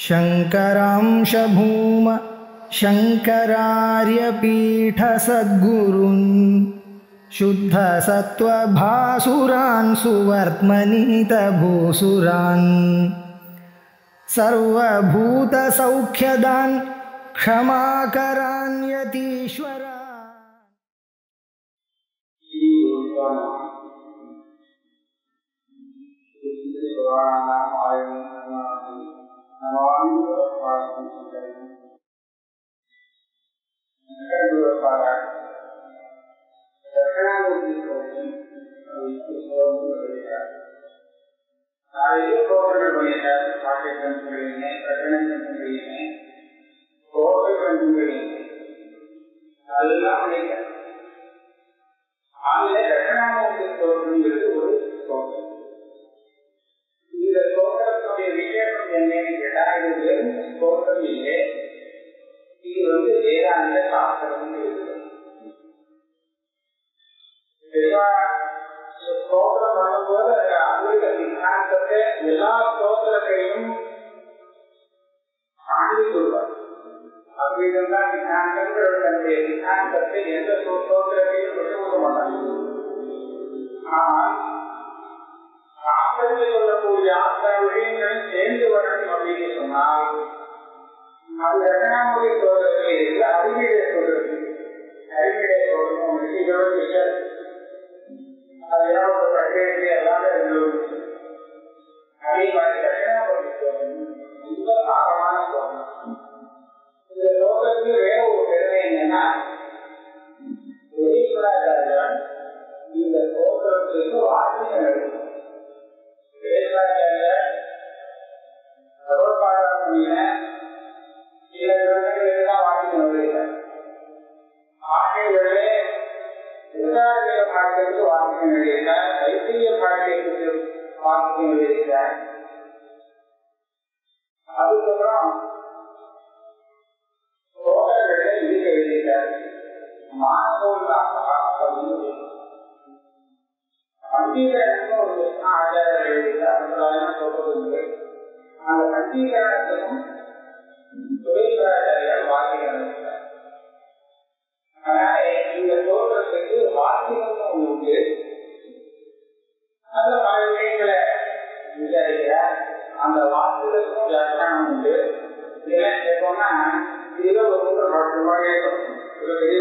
शङ्करांशभूम शङ्करार्यपीठसद्गुरुन् शुद्धसत्त्वभासुरान् सुवर्त्मनीतभूसुरान् सर्वभूतसौख्यदान् क्षमाकरान् यतीश्वरा நிறைய கோபங்கள் பண்ணிட்டார் பாக்கியம் சொல்லுவீங்க பிரகடனம் சொல்லுவீங்க கோபங்கள் சொல்லுவீங்க அதெல்லாம் பண்ணிட்டார் அதில் ரகணாமூர்த்தி ஸ்தோத்திரங்கிறது ஒரு ஸ்தோத்திரம் இந்த ஸ்தோத்திரத்துடைய விசேஷம் என்னன்னு கேட்டா இது வெறும் ஸ்தோத்திரம் இல்லை இது வந்து வேதாந்த சாஸ்திரம் இருக்குது ஸ்தோத்திரம் பண்ணும்போது அத்வைத சித்தாந்தத்தை எல்லா ஸ்தோத்திரத்தையும் ஆண்டு கொள்வார் அத்வைதம் தான் சித்தாந்தங்கிற தன்னுடைய சித்தாந்தத்தை எந்த ஸ்தோத்திரத்தையும் விட்டு கொடுக்க மாட்டாங்க ஆனால் சாஸ்திரத்தில் சொல்லக்கூடிய அத்தனை விஷயங்களும் சேர்ந்து வரணும் அப்படின்னு சொன்னால் அது ரகணாமொழி சோதரத்தில் இருக்கு அறிவியலை சொல்றது அறிவியலை சொல்லணும் இதோட விஷயம் அதெல்லாம் ஒரு பிரச்சனை எல்லாமே இருந்தது அதே மாதிரி ரகணாமொழி சோதனை ரொம்ப சாரமான சோதனை இந்த லோகத்துக்கு வேற ஒரு பெருமை என்னன்னா ஈஸ்வராச்சாரியன் இந்த சோதனத்துக்கு வாக்கியம் எழுதும் ஈஸ்வராச்சாரியர் சர்வபாடாமணியின சில இடங்களில் வாக்கியம் எழுதுகிறார் ஆணைகளே விசாரணைய பாடத்திற்கு வாக்கியம் எழுதியிருக்கார் தைத்திரிய பாடத்திற்கு வாக்கியம் எழுதியிருக்கார் அதுக்கப்புறம் சோதனைகளை இதுக்கு எழுதியிருக்கார் மானவோல்லாசகா அப்படின்னு பஞ்சீகரணம் ஒரு ஆச்சாரியர் எழுதியிருக்கார் அபிப்பிராயம் சொல்றது உண்டு அந்த பஞ்சீகரணத்துக்கும் சுரேஸ்வராச்சாரியார் வாக்கியம் எழுதியிருக்கார் அதனால இந்த தோற்றத்துக்கு வாக்கியம் உண்டு அந்த பல விஷயங்களை விசாரிக்கிறார் அந்த வாக்குகளுக்கும் வியாக்கியானம் உண்டு இதெல்லாம் கேட்போம்னா இதுல ஒரு மூன்று பத்து ரூபாய் ஒரு பெரிய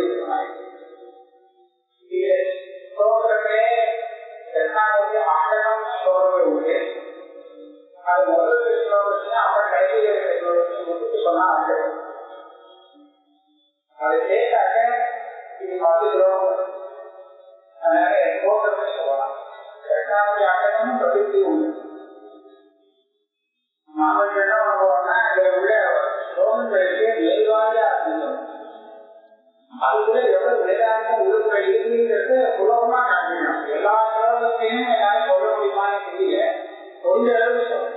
இது ஸ்லோகத்திலே எட்டாவது ஆயிரம் ஸ்லோகங்கள் உண்டு அது முதல் ஸ்லோகத்துல அவன் கையில் இருக்கிற ஸ்லோகத்தை முடித்து சொன்னா ஆயிரம் அதை கேட்டாக்க இது பத்து ஸ்லோகம் அதனால ஸ்லோகத்தை சொல்லலாம் எட்டாவது ஆயிரமும் பதிவு உண்டு நாம என்ன பண்ணுவோம்னா இதை விட ஸ்லோகங்களுக்கு நேர்வாக ஆரம்பிக்கணும் அதுக்குள்ள எவ்வளவு வேதாந்தம் உறுப்பு இருக்குங்கிறத சுலபமா காமிக்கணும் எல்லா ஸ்லோகத்தையும் என்னால சொல்ல முடியுமான்னு தெரியல கொஞ்ச அளவு சொல்லணும்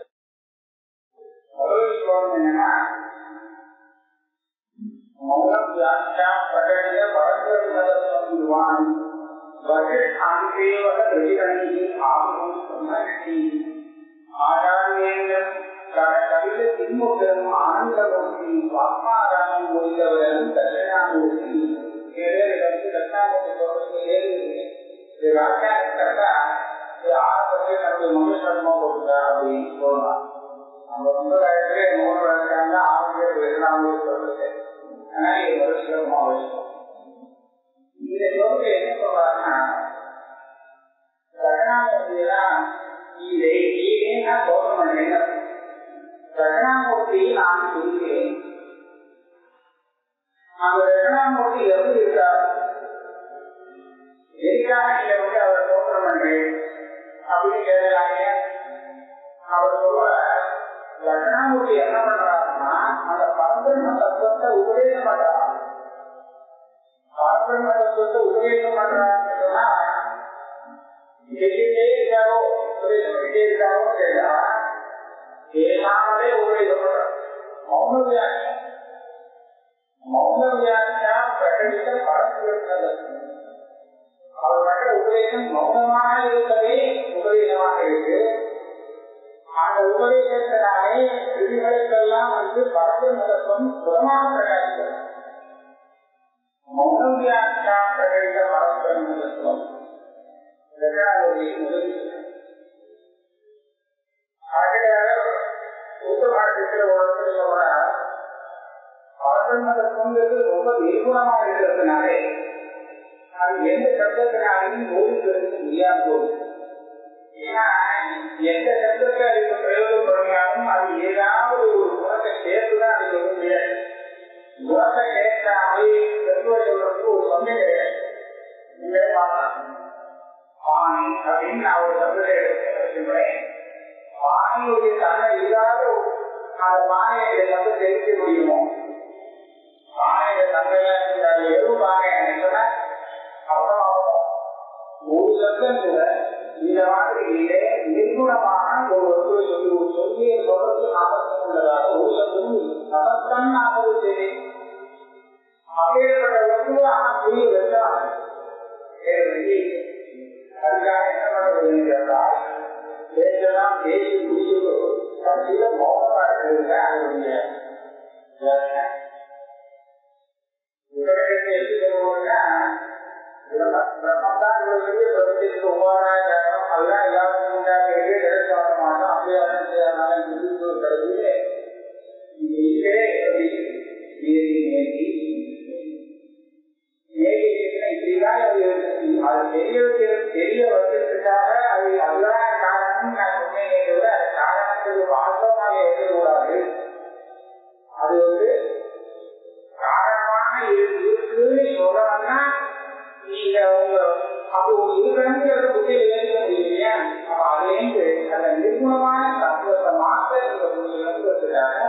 முதல் ஸ்லோகம் என்னன்னா மௌனம் வியாக்கியா பிரகடிய பரஸ்பரவான் வகிஷ்டாந்தேவக வெடிகணி ஆகும் சமஷ்டி ஆராயேந்திரம் கவித தின்முகம் ஆனந்தமூர்த்தி ஆத்மாராமம் முடிந்தவரும் தட்சிணாமூர்த்தி ஏழு வந்து தட்சிணாமூர்த்தி சொல்றது ஏழு இது ராஜாக்கா இது ஆரம்பத்தில் நமக்கு மனுஷர்மா கொடுத்தா அப்படின்னு சொல்லலாம் நம்ம சம்பிரதாயத்திலே மூணு வருஷம் தான் ஆரம்பிச்சு வெறுநாமூர்த்தி சொல்றது ஆனா இது வருஷம் அவசியம் இந்த யோகத்தை என்ன சொல்றாங்கன்னா தட்சிணாமூர்த்தியெல்லாம் இதை ஏன்னா தோற்றம் பண்ணீங்க தட்சிணாமூர்த்தியை நான் சொல்கிறேன் அந்த தட்சிணாமூர்த்தி எப்படி இருக்கார் எதுக்காக நீங்க வந்து அவர் தோற்றம் பண்றேன் அப்படின்னு கேட்கிறாங்க அவர் சொல்ல தட்சிணாமூர்த்தி என்ன பண்றாருன்னா அந்த பரபிரம்ம தத்துவத்தை உபதேசம் பண்றார் பரபிரம்ம தத்துவத்தை உபதேசம் பண்றாருன்னு சொன்னா எங்கிட்டே இருக்காரோ உபதேசம் பண்ணிட்டே இருக்காரோ கேட்டா ஏனாமலே உபதேசம் பண்றார் மௌன வியாக்கியம் மௌன வியாக்கியம் பிரகடித்த பரஸ்பரம் அவர் பண்ற உபதேசம் மௌனமாக இருக்கவே உபதேசமாக இருக்கு அந்த உபதேசத்தினாலே விதிகளுக்கெல்லாம் வந்து பரபிரம்ம தத்துவம் சுரமாக பிரகாசிக்கிறது மௌன வியாக்கியா பிரகடித பரபிரம்ம தத்துவம் இரண்டாவது முதல் ஆகையால சூத்திரமாட்டிக்கிற உலகத்துல கூட பரபிரம்ம தத்துவங்கிறது ரொம்ப நிர்குணமாக இருக்கிறதுனாலே அது எந்த சப்தத்தினாலையும் போதிப்பதற்கு முடியாது போகுது ஏன்னா எந்த சப்தத்தை அதுக்கு பிரயோகம் பண்ணினாலும் அது ஏதாவது ஒரு குணத்தை சேர்த்துதான் அது சொல்ல முடியாது குணத்தை சேர்த்தாமல் செல்வ சொல்றதுக்கு ஒரு சொந்தம் கிடையாது நீங்களே பார்க்கலாம் பாணி அப்படின்னு நான் ஒரு சப்தத்தை வச்சுக்கிறேன் பாணியுடைய தன்மை இல்லாத அந்த பானையை சப்தம் தெரிவிக்க முடியுமோ பானையோட தன்மையில எதுவும் பானை சொன்னா அப்புறம் ஒரு சப்தம் கூட இந்த மாதிரி நிர்குணமான ஒரு வஸ்துவை சொல்லி ஒரு சொல்லிய சொல்றது அவசியம் உள்ளதாக ஒரு சப்தம் சமஸ்தம் ஆவது சரி அப்பேற்பட்ட வஸ்துவை ஆனால் புரிய வச்சால் அதுக்காக என்ன பண்ண வேண்டியதால் பேசலாம் பேசி முடிச்சுட்டு கட்சியில மௌனமாக இருக்கிறது அதனுடைய இவர்களுக்கு எப்படி சொல்லுவோம்னா பிரம்மந்தான் இவர்களுக்கு பிரபஞ்சத்துக்கு உபாதாயம் அதெல்லாம் எல்லாருக்கும் கிடைச்சாக மாட்டோம் அப்படியே செய்யாமல் கிடையாது இது இல்லே அப்படி இப்படிதான் அது அது தெரிய தெரிய வந்ததுக்காக அது அதுதான் காரணம் நான் சொன்னேனே தவிர அது காரணத்துக்கு வாஸ்தவமாக இருக்கக்கூடாது அது வந்து காரணமாக இருக்குன்னு சொல்லணும்னா நீங்க உங்க அப்போ இருக்கிறது புத்தியில ஏற்க முடியும் இல்லையா அப்ப அதுலேருந்து அந்த நிர்குணமான தத்துவத்தை மாற்ற நீங்க சொல்லுறதுக்காக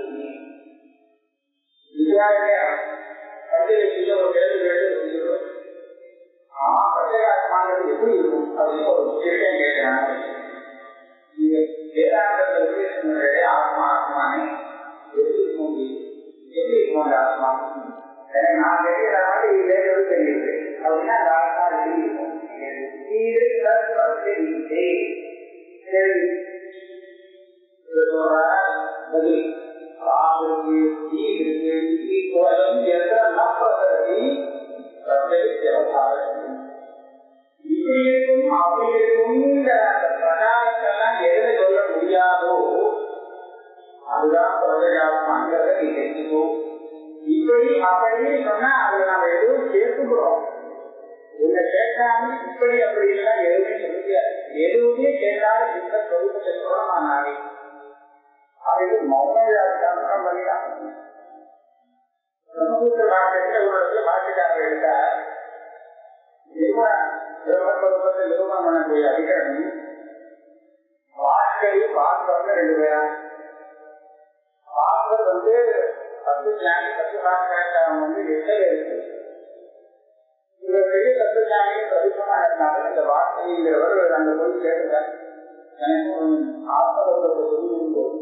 பஞ்சலட்சியில ஒரு கேள்வி கேட்டு ஆமா பஞ்சகாத்மாங்கிறது எப்படி இருக்கும் அப்படின்னு ஒரு விஷயம் கேட்கிறாங்க நீங்க வேதாந்தத்தை ஆத்மா ஆத்மானே எப்படி இருக்க முடியும் எப்படி இருக்கும் அந்த ஆத்மா எனக்கு நான் கேட்கிற மாதிரி வேறது தெரியுது அப்படின்னா அந்த ஆத்மா எப்படி இருக்கும் இது தெரியுது சரி பதில் ஆவிற்கு தீ இருக்கு தீ கோலம் என்ற நப்பதற்கு இப்படி இருக்கும் அப்படி இருக்கும்ங்கிற அந்த பிரகாரத்தெல்லாம் எதை சொல்ல முடியாதோ அதுதான் பிரபஞ்சாத்மாங்கிறத நீ தெரிஞ்சுக்கோ இப்படி அப்படின்னு சொன்னா அதை நம்ம எதுவும் சேர்த்துக்கிறோம் உங்க கேட்காம இப்படி அப்படி எல்லாம் எதுவுமே சொல்ல முடியாது எதுவுமே கேட்டாலும் இந்த சொருப்பு செல்றோம் நான் அதுக்கு மௌன வியாக்கியானம் பண்ணிட்டாங்க பிரம்மபுத்திர வாக்கியத்தில் உங்களுக்கு வாக்கியக்காரர் எடுத்தார் பிரம்மபுரத்தை நிறுவனம் பண்ணக்கூடிய அதிகாரம் வாக்கை பார்ப்பவங்க ரெண்டு பேரா பார்ப்பது வந்து பத்து ஞானி பத்து வாக்காரம் வந்து எதில் இருக்கு இவர் பெரிய தத்துவஞானி பிரதிபமாக இருந்தாலும் இந்த வார்த்தைங்கிறவர் அந்த போய் கேட்டுறார் எனக்கு ஆத்மதத்தை சொல்லி உண்டு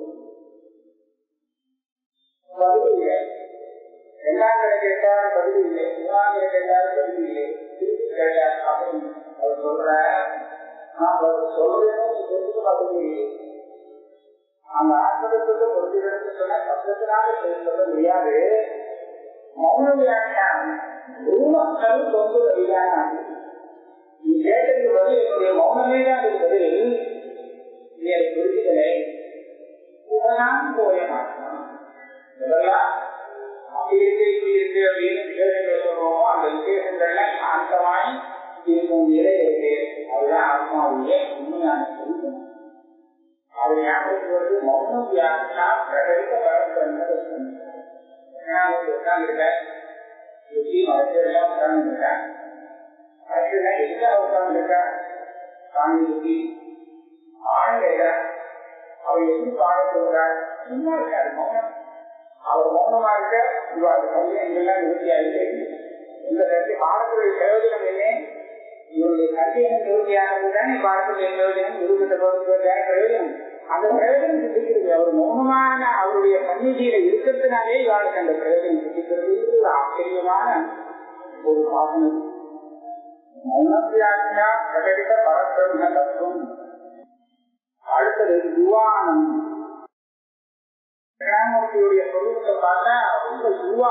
பதில் இல்லை ரெண்டாங்கிற கேட்டாலும் பதில் இல்லை மூணாங்கிற கேட்டாலும் பதில் இல்லை திருப்பி கேட்டார் அப்படின்னு அவர் சொல்ற நான் சொல்றேன்னு சொல்லிட்டு பதில் இல்லை அந்த ஆத்மதத்துக்கு பொறுத்திருந்து சொன்ன சப்தத்தினால சொல்ல முடியாது மௌன வியாக்கியானம் ஒரு மக்களும் தொண்டு வியாக்கியானம் நீ கேட்டதுக்கு பதில் என்னுடைய மௌனமே தான் அதுக்கு பதில் நீ அதை புரிஞ்சுக்கலை உடனான் போய மாட்டான் இதெல்லாம் அப்படி இருக்கு இப்படி இருக்கு அப்படின்னு விசேஷங்களை சொல்றோமோ அந்த விசேஷங்கள்லாம் சாந்தமாய் இருக்கும் நிலை இருக்கு அதுதான் ஆத்மாவுடைய உண்மையான சொல்லுங்க அது ஞாபகத்துக்கு வந்து மௌன வியாக்கியா பிரகடித்த பரப்பிரம்ம உட்கார்ந்துருக்கேன் சுற்றி மரத்தெல்லாம் உட்கார்ந்துருக்கேன் மரத்தெல்லாம் எதுக்காக உட்கார்ந்துருக்கேன் சாமி சுற்றி ஆழ்ந்த அவர் எப்படி பாட சொல்றார் சும்மா இருக்காரு மௌனம் அவர் மௌனமா இருக்க இவாள் கல்வி எங்கெல்லாம் நிறுத்தி ஆயிட்டு இந்த கல்வி பாடக்கூடிய பிரயோஜனம் என்ன இவருடைய கல்வியின் நிறுத்தியானது தான் பாடக்கூடிய பிரயோஜனம் நிரூபித்த போகிறதுக்கான பிரயோஜனம் அந்த பிரயோஜனம் சித்திக்கிறது அவர் மௌனமான அவருடைய சந்நிதியில இருக்கிறதுனாலே இவாளுக்கு அந்த பிரயோஜனம் சித்திக்கிறது ஒரு ஆச்சரியமான ஒரு சாதனம் மௌனத்தியாக்கியா பிரகடித பரபிரம்ம தத்துவம் அடுத்தது யுவானம் தட்சிணாமூர்த்தியுடைய சொரூபத்தை பார்த்தா ரொம்ப யுவா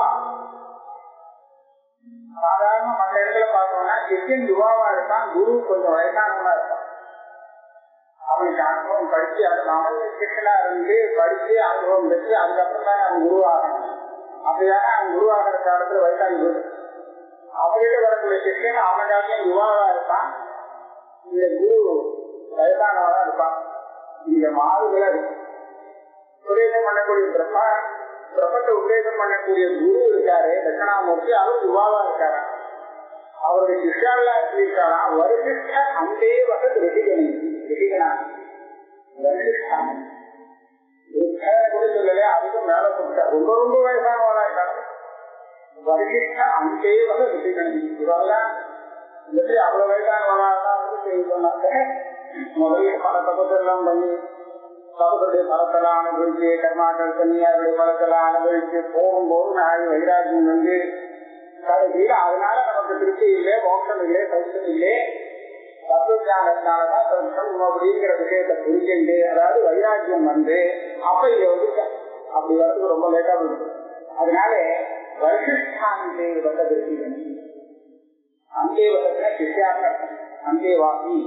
சாதாரண மற்ற இடத்துல பார்த்தோம்னா சிஷியன் யுவாவா இருப்பான் குரு கொஞ்சம் வயசானவனா இருப்பான் அவனுக்கு அனுபவம் படிச்சு அது அவன் சிஷனா இருந்து படிச்சு அனுபவம் பெற்று அதுக்கப்புறம் தான் அவன் குருவாகணும் அப்படியான அவன் குருவாகிற காலத்துல வயசாகி போயிடும் அவங்கிட்ட வரக்கூடிய சிஷியன் அவனுக்காக யுவாவா இருப்பான் இந்த குரு வயசானவனா இருப்பான் இந்த மாறுதலா இருக்கும் உபதேசம் பண்ணக்கூடிய பிரபா பிரபத்தை உபதேசம் பண்ணக்கூடிய குரு இருக்காரு தட்சிணாமூர்த்தி அவர் யுவாவா இருக்காரா அவருடைய சிஷ்யாலா இருக்காரா வருஷ அந்தே வகை ரசிகணி ரசிகனா வருஷம் கூட சொல்லலையா அதுக்கும் மேல சொல்லிட்டா ரொம்ப ரொம்ப வயசானவளா இருக்காங்க வருஷ அந்தே வகை ரசிகணி இவெல்லாம் எப்படி அவ்வளவு வயசானவளா தான் வந்து சொன்னாங்க முதலில் பல தப்பத்தெல்லாம் பண்ணி தபத்துடைய பலத்தெல்லாம் அனுபவிச்சு கர்மாக்கள் கன்னியாருடைய பலத்தெல்லாம் அனுபவிச்சு போகும்போது நாளை வைராக்கியம் வந்து கடைசியில் அதனால நமக்கு திருப்தி இல்லை மோட்சம் இல்லை சௌசம் இல்லை தத்துவஞானத்தினாலதான் சௌசம் அப்படிங்கிற விஷயத்தை புரிஞ்சுண்டு அதாவது வைராக்கியம் வந்து அப்ப இங்க வந்து அப்படி வரதுக்கு ரொம்ப லேட்டா போயிடும் அதனால வருஷாந்தே வந்த திருப்தி அங்கே வசத்துல சிஷ்யாக அங்கே வாசி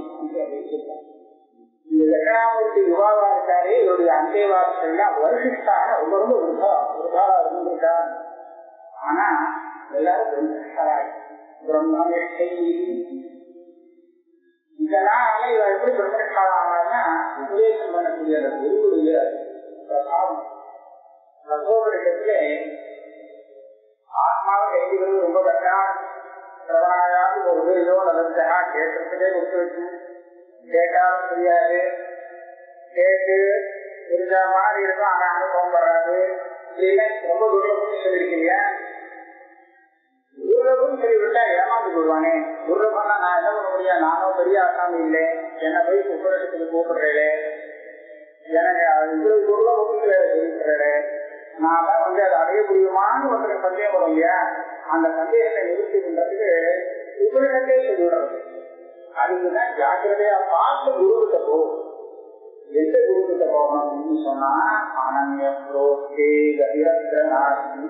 இந்த தட்சிணாமூர்த்தி யுவாவா இருக்காரு இவருடைய அந்தேவாசெல்லாம் வருஷிஷ்டாக ரொம்ப ரொம்ப விருதா விருதாவா இருந்திருக்கா ஆனா எல்லாரும் பிரம்மனிஷ்டராய் பிரம்மனிஷ்டை இதனால இவ எப்படி பிரம்மனிஷ்டாரா ஆனார்னா உபதேசம் பண்ணக்கூடிய அந்த குருவுடைய பிரபாவம் ரசோபரிடத்துல ஆத்மாவை கைவிடுவது ரொம்ப கஷ்டம் பிரபனாயாவது ஒரு பேரையோ நடந்தா கேட்கறதுக்கே கொடுத்து வச்சு கேட்டாலும் தெரியாது கேட்டு தெரிஞ்ச மாதிரி இருக்கும் ஆனா அனுபவம் வராது இல்லை ரொம்ப துர்லபம் சொல்லியிருக்கீங்க துர்லபம் சொல்லிவிட்டா ஏமாந்து போடுவானே துர்லபம்னா நான் என்ன பண்ண முடியும் நானும் பெரிய ஆசாமி இல்லை என்னை போய் உபரிடத்துக்கு கூப்பிடுறேன் எனக்கு இவ்வளவு துர்லபம் சொல்லிக்கிறேன் நாம வந்து அதை அடைய முடியுமான்னு ஒருத்தருக்கு சந்தேகம் வரும் இல்லையா அந்த சந்தேகத்தை நிறுத்தி பண்றதுக்கு உபரிடத்தை சொல்லிவிடுறது அதுக்குதான் ஜாக்கிரதையா பார்த்து குருகிட்ட போ எந்த குருகிட்ட போகணும்னு சொன்னா அனன்யம் ரோஸ்தே கதிரத்ரநாசி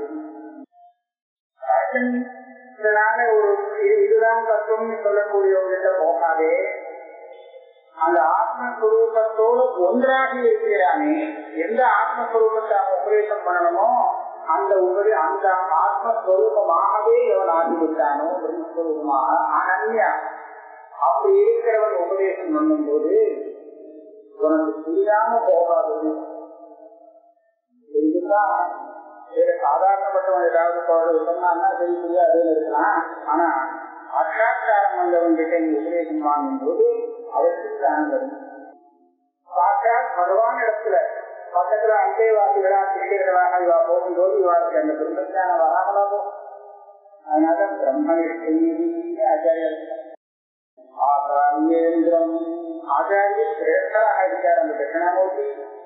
இதனால ஒரு இதுதான் தத்துவம்னு சொல்லக்கூடியவங்கிட்ட போகாதே அந்த ஆத்மஸ்வரூபத்தோடு ஒன்றாக இருக்கிறானே எந்த ஆத்மஸ்வரூபத்தை அவன் உபதேசம் பண்ணணுமோ அந்த உபரி அந்த ஆத்மஸ்வரூபமாகவே இவன் ஆகிவிட்டானோ பிரம்மஸ்வரூபமாக அனன்யா அப்படி இருக்கிறவன் உபதேசம் பண்ணும் போது உனக்கு புரியாம போகாது இதுதான் வேற சாதாரணப்பட்டவன் ஏதாவது சொன்னான்னா சரி புரியாதுன்னு இருக்கலாம் ஆனா அசாட்சாரம் வந்தவன் கிட்ட நீ உபதேசம் வாங்கும் போது அவருக்கு ஆனந்தம் சாட்சாத் பகவான் இடத்துல பக்கத்துல அந்தேவாசிகளா சிஷியர்களாக இவா போகும்போது இவாளுக்கு அந்த பிரம்மஞானம் வராமலா போகும் அதனால பிரம்மனிஷ்டி ஆச்சாரியர் ஆச்சாரியேந்திரம் ஆச்சாரிய சிரேஷ்டராக இருக்கார் அந்த தட்சிணாமூர்த்தி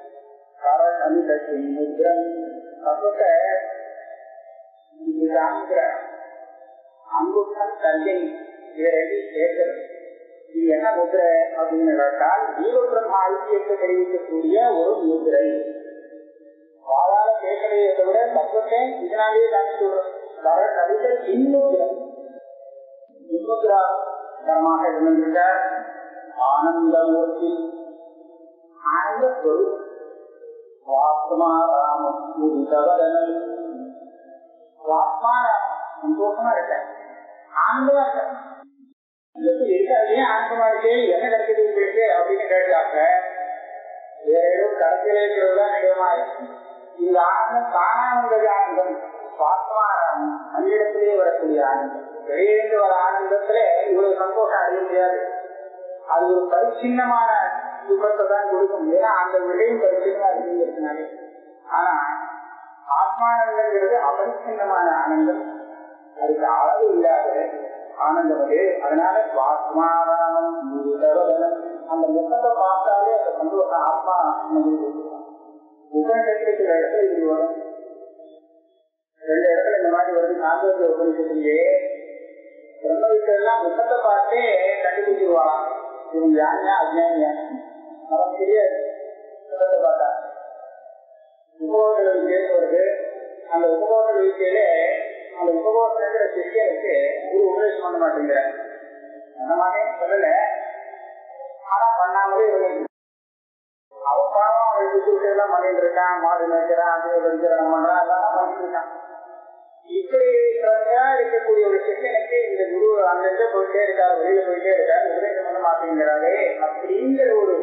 முத்ரம் தத்துவத்தை இதுதாங்கிற அங்குஷம் தஞ்சை இவரடி சேர்க்கிறது இது என்ன முதிரை அப்படின்னு கேட்டால் ஜீவபிரம்ம ஐக்கியத்தை தெரிவிக்கக்கூடிய ஒரு முதிரை வாழால கேட்கறதை விட தத்துவத்தை இதனாலேயே காமிச்சு கவிதை இன்னும் முன்முத்ராகரமாக இருந்திருக்க ஆனந்தமூர்த்தி ஆனந்த ஸ்வரூப் ஆத்மா ராமம் முதிதவதனம் ஆத்மா சந்தோஷமா இருக்க ஆனந்தமா இருக்க எப்படி இருக்காது ஆனந்தமா இருக்கே என்ன கிடைக்குது உங்களுக்கு அப்படின்னு கேட்டாங்க வேற ஏதோ கடைசியில இருக்கிறதுதான் நிஜமா இருக்கு இந்த ஆனந்தம் தானா வந்தது ஆனந்தம் ஆத்மா மனிதத்திலேயே வரக்கூடிய ஆனந்தம் வெளியிருந்து வர ஆனந்தத்துல இவ்வளவு சந்தோஷம் அடைய முடியாது அது ஒரு பரிச்சின்னமான சுகத்தை தான் கொடுக்கும் ஏன்னா அந்த விடையும் பரிச்சின்னமா இருக்குங்கிறதுனாலே ஆனா ஆத்மானந்தங்கிறது அபரிச்சின்னமான ஆனந்தம் அதுக்கு அளவு இல்லாத ஆனந்தம் அது அதனால ஆத்மாராமம் அந்த முகத்தை பார்த்தாலே அந்த சந்தோஷம் ஆத்மா உபநிஷத்துக்கு இடத்துல இது வரும் ரெண்டு இடத்துல இந்த மாதிரி வருது நான்கு உபநிஷத்துலயே பிரம்மவித்தெல்லாம் முகத்தை பார்த்தே கண்டுபிடிச்சிருவாளாம் இவங்க யாருன்னா அஜ்ஞானியா நமக்கு தெரியாது முகத்தை பார்த்தா உபகோஷ வித்தியன்னு வருது அந்த உபகோஷ வித்தியிலே அந்த உபகோஷங்கிற சிஷியனுக்கு குரு உபதேசம் பண்ண மாட்டேங்கிறார் அந்த மாதிரி சொல்லல ஆனா பண்ணாமலே இவங்க அவன் பாவம் அவன் சுத்தி எல்லாம் பண்ணிட்டு இருக்கான் மாடு மேய்க்கிறான் அது வெடிக்கிறான் பண்றான் அதெல்லாம் பண்ணிட்டு இருக்கான் இப்படி பிரச்சனையா இருக்கக்கூடிய ஒரு சிஷியனுக்கு இந்த குரு அங்கிருந்து போயிட்டே இருக்காரு வெளியில போயிட்டே இருக்காரு உபதேசம் பண்ண மாட்டேங்கிறாரே அப்படிங்கிற ஒரு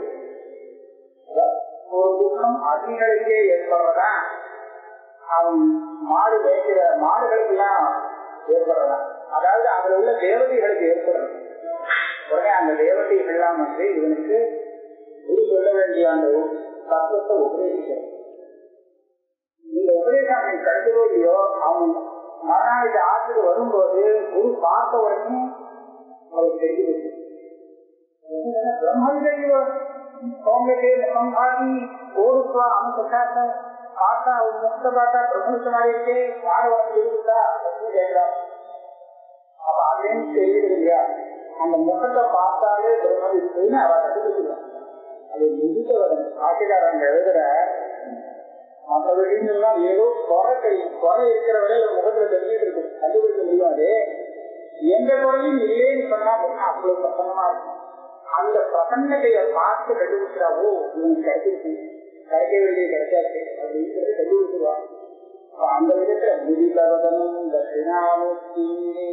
ஒரு துக்கம் அதிகளுக்கே ஏற்படுறதா அவன் மாடு மேய்க்கிற மாடுகளுக்கு எல்லாம் ஏற்படுறதான் அதாவது அதுல உள்ள தேவதைகளுக்கு ஏற்படுறது உடனே அந்த தேவதைகள் எல்லாம் வந்து இவனுக்கு குரு சொல்ல வேண்டிய அந்த தத்துவத்தை உபதேசிக்கிறது இந்த உபதேசம் அவன் கருதுவோ இல்லையோ அவன் மறுநாளைக்கு ஆற்றுக்கு வரும்போது குரு பார்த்த உடனே அவருக்கு தெரியுது பிரம்மவிதையோ होंगे संभागी ओरुत्व अनुपशास आता मुक्त पाता प्रभु समाधि के चार वर्ष இருந்தா கேட்கிறார் அப்ப அதையும் தெரியுதுங்க அந்த முகத்தை பார்த்தாலே பிரம்மவித்துன்னு அவ கண்டுபிடிக்கிறார் அது முதித்தவன் ஆட்சிக்காரங்க எழுதுற மற்ற விஷயங்கள்லாம் ஏதோ குறை தெரியும் குறை இருக்கிற வரையில முகத்துல தெரிஞ்சுட்டு இருக்கு கண்டுபிடிக்க முடியாது எந்த குறையும் இல்லைன்னு சொன்னா அவ்வளவு பிரசன்னமா இருக்கும் அந்த பிரசன்னத்தைய பார்த்து கண்டுபிடிச்சாவோ இவனுக்கு கிடைச்சிருச்சு கிடைக்க வேண்டிய கிடைச்சாச்சு அப்படிங்கிறது கண்டுபிடிச்சிருவான் அந்த விதத்துல முதிதவதனும் தட்சிணாமூர்த்தி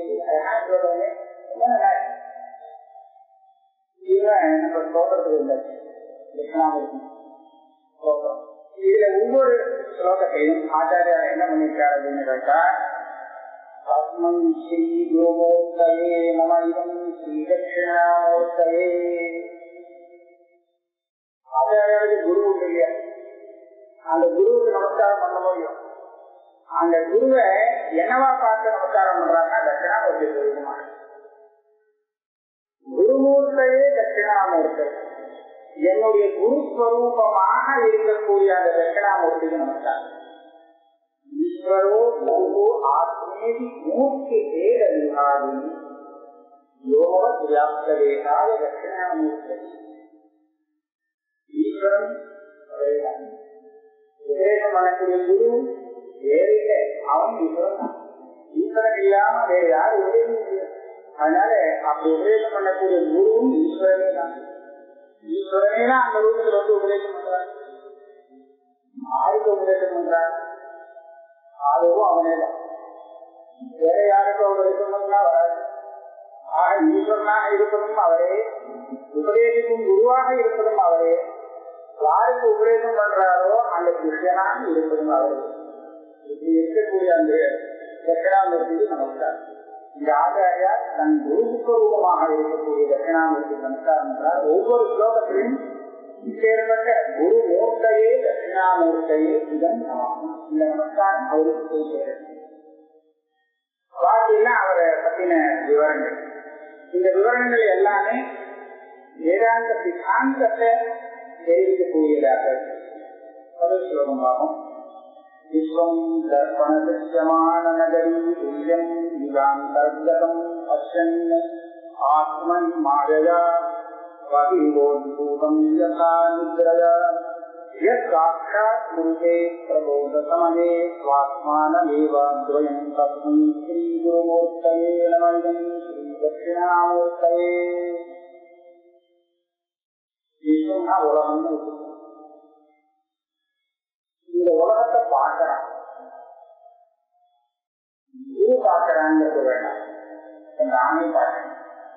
இவன் நம்ம தோட்டத்துக்கு வந்தாச்சு தட்சிணாமூர்த்தி தோட்டம் இதுல ஒவ்வொரு ஸ்லோகத்தையும் ஆச்சாரியார் என்ன பண்ணிருக்காரு அப்படின்னு கேட்டா தஸ்மன் ஸ்ரீ குருமூர்த்தயே நம இதம் ஸ்ரீ தட்சிணாமூர்த்தயே ஆச்சாரியாருக்கு குரு உண்டு இல்லையா அந்த குருவுக்கு நமஸ்காரம் பண்ண முடியும் அந்த குருவை என்னவா பார்த்து நமஸ்காரம் பண்றாங்கன்னா தட்சிணாமூர்த்தி குருகுமார் குருமூர்த்தையே தட்சிணாமூர்த்தி என்னுடைய குருஸ்வரூபமாக இருக்கக்கூடிய அந்த தட்சிணாமூர்த்திக்கு நமஸ்காரம் ஈஸ்வரோ லோகோ ஆத்மேதி மூர்த்தி வேத விகாரி யோக வியாப்தவேகாய தட்சிணாமூர்த்தி ஈஸ்வரன் உபதேசம் பண்ணக்கூடிய குரு வேறு இல்லை அவன் ஈஸ்வரன் தான் ஈஸ்வரன் இல்லாம வேற யாரும் உபதேசம் இல்லை அதனால அப்படி உபதேசம் பண்ணக்கூடிய குருவும் ஈஸ்வரனே தான் ஈஸ்வரனே தான் அந்த ரூபத்தில் வந்து உபதேசம் பண்றாங்க யாருக்கு உபதேசம் பண்றாங்க அதுவும் அவனே தான் வேற யாருக்கும் உபதேசம் பண்ணா வராது ஆக ஈஸ்வரனாக இருப்பதும் அவரே உபதேசிக்கும் குருவாக இருப்பதும் அவரே யாருக்கு உபதேசம் பண்றாரோ அந்த கிருஷ்ணனாக இருப்பதும் அவரே இப்படி இருக்கக்கூடிய அந்த தட்சிணாமூர்த்திக்கு நமஸ்காரம் இந்த ஆச்சாரியா தன் குருசுவரூபமாக இருக்கக்கூடிய தட்சிணாமூர்த்தி நமஸ்காரம் என்றால் ஒவ்வொரு ஸ்லோகத்திலும் இப்பேற்பட்ட குரு மூர்த்தையே தட்சிணாமூர்த்தையே இதன் நாமம் இந்த நமஸ்காரம் அவருக்கு போய் சேரும் பாத்தீங்கன்னா அவரை பத்தின விவரங்கள் இந்த விவரங்கள் எல்லாமே வேதாந்த சித்தாந்தத்தை தெரிவிக்கக்கூடியதாக முதல் ஸ்லோகம் ஆகும் விஸ்வம் தர்ப்பண திருஷ்யமான நகரி துல்லியம் யுகாந்தர்கதம் பஷ்யன் ஆத்மன் மாயயா வகிவோத்பூதம் யதா நித்ரயா यत्साक्षात् कुरुते प्रबोधसमये स्वात्मानमेवाद्वयम् तस्मै श्रीगुरुमूर्तये नमैदम् श्रीदक्षिणामूर्तये விஸ்வம்னா உலகம்னு இந்த உலகத்தை பார்க்கிறான் இது பார்க்கிறாங்கிறது வேண்டாம் நானே பார்க்கிறேன்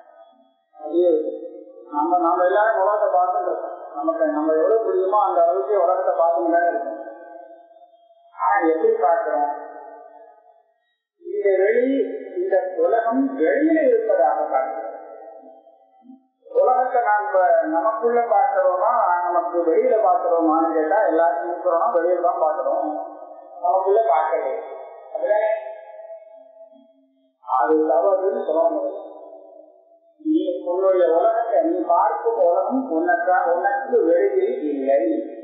நம்ம நம்ம எல்லாரும் உலகத்தை பார்த்துட்டு நமக்கு நம்ம எவ்வளவு புரியுமோ அந்த அளவுக்கு உலகத்தை பார்த்துட்டு தான் இருக்கும் ஆனா எப்படி பார்க்கிறோம் இந்த வெளி இந்த உலகம் வெளியில இருப்பதாக பார்க்கிறோம் உலகத்தை நாம நமக்குள்ள பார்க்கிறோமா நமக்கு வெளியில பார்க்கிறோமான்னு கேட்டா எல்லாரும் இருக்கிறோம் வெளியில தான் பார்க்கிறோம் நமக்குள்ள பார்க்கவே அப்படிதானே அது தவறுன்னு சொல்ல முடியும் நீ உன்னுடைய உலகத்தை நீ பார்க்கும் உலகம் உனக்கா உனக்கு வெளியில் இல்லை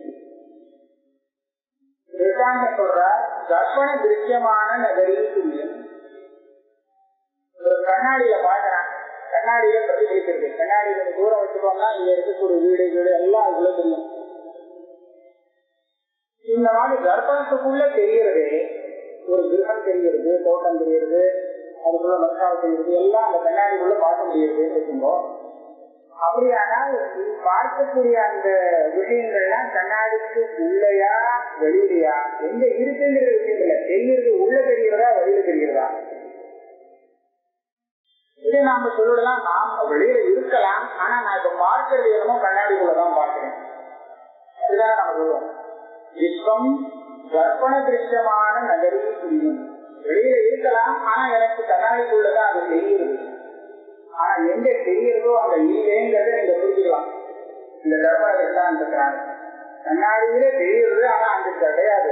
இருக்காங்க சொல்ற கற்பனை திருஷ்யமான நகரி துல்லியம் ஒரு கண்ணாடியில பாக்குறான் கண்ணாடியில பிரதிபலிக்கிறது கண்ணாடி கொஞ்சம் தூரம் வச்சுக்கோங்க இங்க இருக்கக்கூடிய வீடு வீடு எல்லாம் அதுக்குள்ள தெரியும் இந்த மாதிரி கர்ப்பத்துக்குள்ள தெரியறதே ஒரு கிரகம் தெரிகிறது தோட்டம் தெரிகிறது அதுக்குள்ள மசால் தெரிகிறது எல்லாம் அந்த கண்ணாடிக்குள்ள பார்க்க முடியுதுன்னு இருக்கும்போது அப்படியானால் பார்க்கக்கூடிய அந்த விஷயங்கள்லாம் கண்ணாடிக்கு உள்ளயா வெளியிலையா எங்க இருக்குங்கிற விஷயம் இல்ல தெரியுறது உள்ள தெரிகிறதா வெளியில தெரிகிறதா இதை நாம சொல்லலாம் நாம் வெளியில இருக்கலாம் ஆனா நான் இப்ப பார்க்கறது என்னமோ கண்ணாடிக்குள்ளதான் பார்க்கிறேன் அதுதான் நம்ம சொல்லுவோம் விஸ்வம் கற்பன திருஷ்யமான நகரி புரியும் வெளியில இருக்கலாம் ஆனா எனக்கு கண்ணாடிக்குள்ளதான் அது தெரியுது ஆனா எங்க தெரியுறதோ அங்க இல்லைங்கிறத நீங்க புரிஞ்சுக்கலாம் இந்த கர்ப்பம் இருக்கான்னு இருக்கிறாங்க கண்ணாடியிலே தெரியுது ஆனா அங்க கிடையாது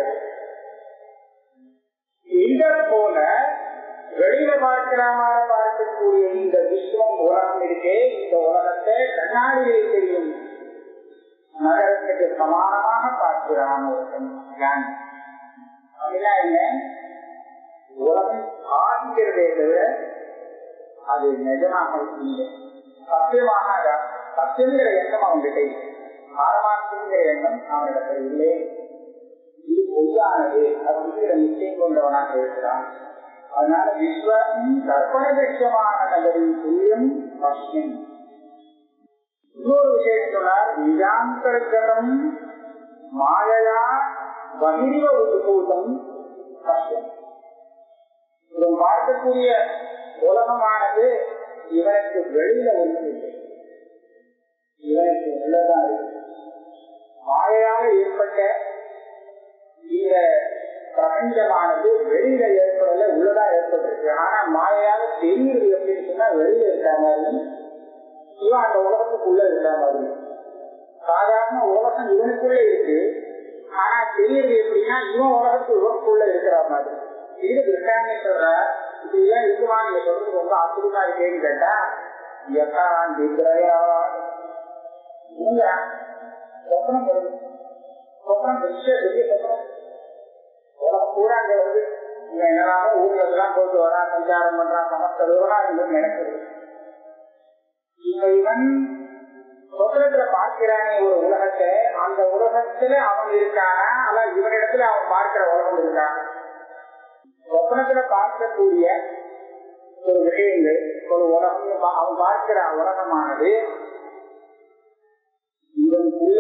இந்த போல வெளியில பார்க்கிற மாதிரி பார்க்கக்கூடிய இந்த விஸ்வம் உலகம் இருக்கே இந்த உலகத்தை கண்ணாடியிலே தெரியும் நகரத்துக்கு சமானமாக பார்க்கிறான் ஒருத்தன் ஞானி அப்படின்னா என்ன உலகம் ஆதிக்கிறதே தவிர அது நிஜமாக இல்லை சத்தியமாக சத்தியங்கிற எண்ணம் அவன்கிட்ட இல்லை ஆரமாக்குங்கிற எண்ணம் அவனிடத்தில் இல்லை இது பொய்யானது அப்படிங்கிற நிச்சயம் கொண்டவனாக இருக்கிறான் அதனால விஸ்வம் கற்பனை விஷயமான நகரின் துல்லியம் பஷ்யம் இன்னொரு விஷயம் சொன்னார் நிஜாந்தர்கதம் மாயையா பகிர்வ உத்பூதம் பஷ்யம் இவன் பார்க்கக்கூடிய உலகமானது இவனுக்கு வெளியில ஒன்றும் இல்லை இவனுக்கு உள்ளதான் இருக்கு மாயையாக ஏற்பட்ட இந்த பிரபஞ்சமானது வெளியில ஏற்படல உள்ளதா ஏற்பட்டிருக்கு ஆனா மாயையாக தெரியுது எப்படின்னு சொன்னா வெளியில இருக்கிற மாதிரி இவன் அந்த உலகத்துக்குள்ள இருக்கிற மாதிரி சாதாரண உலகம் இவனுக்குள்ள இருக்கு ஆனா தெரியுது எப்படின்னா இவன் உலகத்து இவனுக்குள்ள இருக்கிற மாதிரி இது கிருஷ்ணாங்க சொல்ற இதெல்லாம் இருக்குமா நீங்க சொல்றது ரொம்ப ஆச்சரியமா இருக்கேன்னு கேட்டா எக்கான் திக்ரயா நீங்க சொப்பனம் வருது சொப்பனம் பெரிய பெரிய சொப்பனம் உலகம் பூரா அங்க வருது இவன் என்னடாமோ ஊர்ல எல்லாம் போயிட்டு வரான் சஞ்சாரம் பண்றான் சமஸ்த விவகாரம் நடக்குது இப்ப இவன் சொப்பனத்துல பார்க்கிறானே ஒரு உலகத்தை அந்த உலகத்துல அவன் இருக்கானா அல்ல இவனிடத்துல அவன் பார்க்கிற உலகம் இருக்கான் சொப்பனத்துல பார்க்கக்கூடிய ஒரு விஷயங்கள் ஒரு உலகம் அவன் பார்க்கிற உலகமானது இவனுக்குள்ள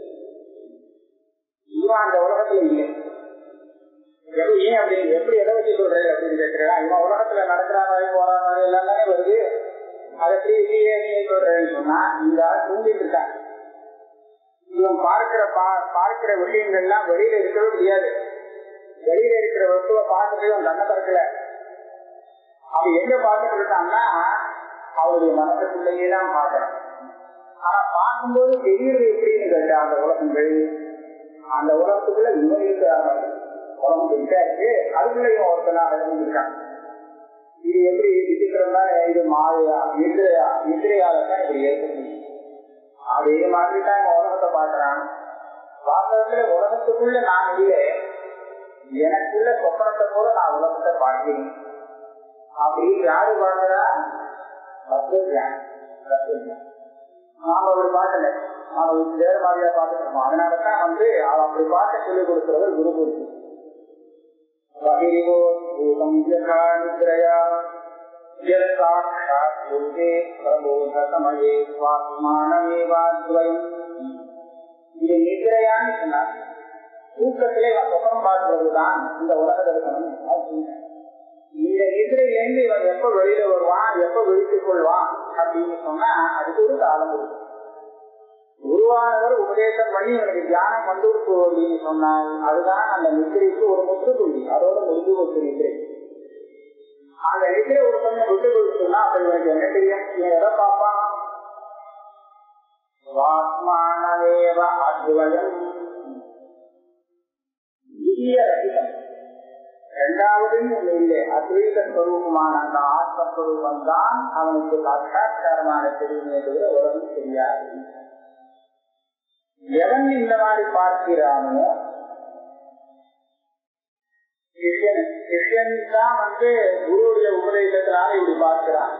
இவன் அந்த உலகத்துல இல்லை எப்படி ஏன் அப்படி எப்படி எதை வச்சு சொல்றேன் அப்படின்னு கேட்கிறா இவன் உலகத்துல நடக்கிற மாதிரி போற மாதிரி எல்லாம் தானே வருது அதை எப்படி இல்லையே நீ சொல்றேன்னு சொன்னா இந்த ஆள் தூங்கிட்டு இருக்கான் இவன் பார்க்கிற பா பார்க்கிற விஷயங்கள்லாம் வெளியில இருக்கவே முடியாது வெளியில இருக்கிற வஸ்துவை பார்த்துட்டு அவன் கண்ண திறக்கல அவன் எங்க பார்த்துட்டு இருக்கான்னா அவருடைய மனசுக்குள்ளேயே தான் பார்க்கறான் ஆனா பார்க்கும்போது தெரியுது எப்படின்னு கேட்டா அந்த உலகங்கள் அந்த உலகத்துக்குள்ள இவன் இருக்கிறாங்க உலகம் பெருசா இருக்கு அதுக்குள்ளேயும் ஒருத்தனாக இருந்திருக்கான் இது எப்படி விசிக்கிறதா இது மாயா எதிரையா எதிரையால தான் இப்படி ஏற்க முடியும் அதே மாதிரி தான் இந்த உலகத்தை பார்க்கறான் பார்க்கறதுல உலகத்துக்குள்ள நான் இல்லை எனக்குள்ள சொப்பனத்தை போல நான் உலகத்தை பார்க்கிறேன் அப்படின்னு யாரு பார்க்கிறா தத்துவம் தத்துவம் நாம ஒரு பாட்டல நாம வேற மாதிரியா பார்த்துட்டு இருக்கோம் அதனாலதான் வந்து அவன் அப்படி பார்க்க சொல்லிக் கொடுக்கிறவர் குரு குரு வகிரிவோ பூதம் யதா நித்ரயா யசாட்சாத் பூதே பிரபோத சமயே சுவாத்மானமேவாத்வயம் இது நித்ரையான்னு சொன்னார் தூக்கத்திலே சொப்பனம் பார்க்கிறதுதான் இந்த உலக தரிசனம் அப்படின்னு இந்த நிதிரையிலேருந்து இவன் எப்ப வெளியில வருவான் எப்ப விழித்துக் கொள்வான் அப்படின்னு சொன்னா அதுக்கு ஒரு காலம் இருக்கு குருவானவர் உபதேசம் பண்ணி இவனுக்கு தியானம் வந்து அப்படின்னு சொன்னான் அதுதான் அந்த நிதிரைக்கு ஒரு முற்றுப்புள்ளி அதோட முடிஞ்சு ஒரு நிதிரை அந்த நிதிரை ஒரு கொஞ்சம் விட்டு கொடுத்துன்னா அப்ப இவனுக்கு என்ன தெரியும் இவன் எதை பார்ப்பான் வாத்மானவேவ அத்வயம் இந்திய ரசிகம் இரண்டாவதும் ஒண்ணு இல்லை அத்வைத ஸ்வரூபமான அந்த ஆத்மஸ்வரூபம் தான் அவனுக்கு சாட்சாத்காரமான தெரியுமே தவிர உலகம் தெரியாது எவன் இந்த மாதிரி பார்க்கிறானோ சிஷ்யன் சிஷ்யன் தான் வந்து குருவுடைய உபதேசத்தினால இப்படி பார்க்கிறான்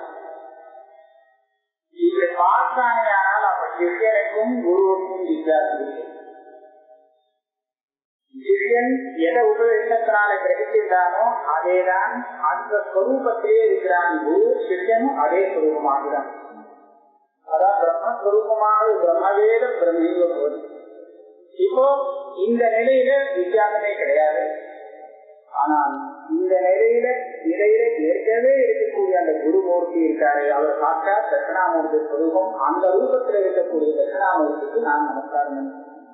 இப்படி பார்த்தானே ஆனால் அப்ப சிஷ்யனுக்கும் குருவுக்கும் வித்தியாசம் இல்லை சிஷ்யன் எதை உபதேசத்தினால கிரகிக்கின்றானோ அதேதான் அந்த ஸ்வரூபத்திலே இருக்கிறான் குரு சிஷ்யனும் அதே ஸ்வரூபமாகிறான் அதான் பிரம்மஸ்வரூபமாக பிரம்மவேத பிரம்மீக போது இப்போ இந்த நிலையில வித்தியாசமே கிடையாது ஆனால் இந்த நிலையில நிலையில ஏற்கனவே இருக்கக்கூடிய அந்த குருமூர்த்தி இருக்காரு அவர் சாக்கா தட்சிணாமூர்த்தி ஸ்வரூபம் அந்த ரூபத்தில் இருக்கக்கூடிய தட்சிணாமூர்த்திக்கு நான் நமஸ்காரம்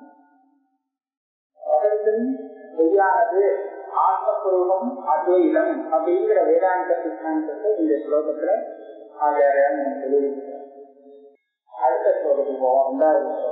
பிரபஞ்சம் பொய்யானது ஆத்மஸ்வரூபம் அத்வைதம் அப்படிங்கிற வேதாந்த சித்தாந்தத்தை இந்த ஸ்லோகத்துல ஆச்சாரியா சொல்லியிருக்கிறார் அடுத்த ஸ்லோகத்துக்கு போவோம் ரெண்டாவது ஸ்லோகம்